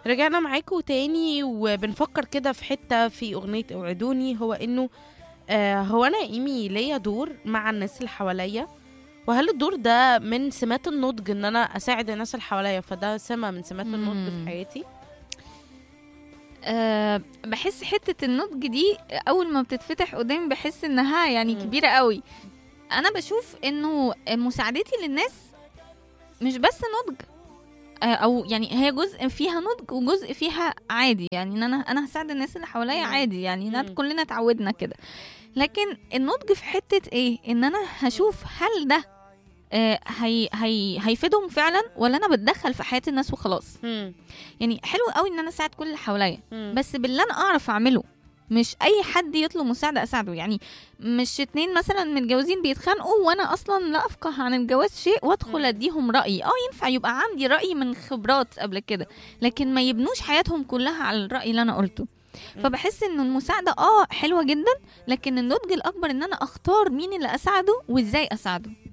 رجعنا معاكم تاني وبنفكر كده في حتة في أغنية اوعدوني هو إنه آه هو أنا إيمي ليا دور مع الناس اللي حواليا وهل الدور ده من سمات النضج إن أنا أساعد الناس اللي حواليا فده سمة من سمات النضج في مم. حياتي أه بحس حتة النضج دي أول ما بتتفتح قدامي بحس إنها يعني مم. كبيرة قوي أنا بشوف إنه مساعدتي للناس مش بس نضج آه، أو يعني هي جزء فيها نضج وجزء فيها عادي يعني إن أنا أنا هساعد الناس اللي حواليا مم. عادي يعني إن مم. كلنا اتعودنا كده لكن النضج في حتة إيه إن أنا هشوف هل ده آه، هي هي هيفيدهم فعلا ولا انا بتدخل في حياه الناس وخلاص مم. يعني حلو قوي ان انا اساعد كل اللي حواليا مم. بس باللي انا اعرف اعمله مش اي حد يطلب مساعده اساعده يعني مش اتنين مثلا متجوزين بيتخانقوا وانا اصلا لا افقه عن الجواز شيء مم. وادخل اديهم رايي اه ينفع يبقى عندي راي من خبرات قبل كده لكن ما يبنوش حياتهم كلها على الراي اللي انا قلته مم. فبحس ان المساعده اه حلوه جدا لكن النضج الاكبر ان انا اختار مين اللي اساعده وازاي اساعده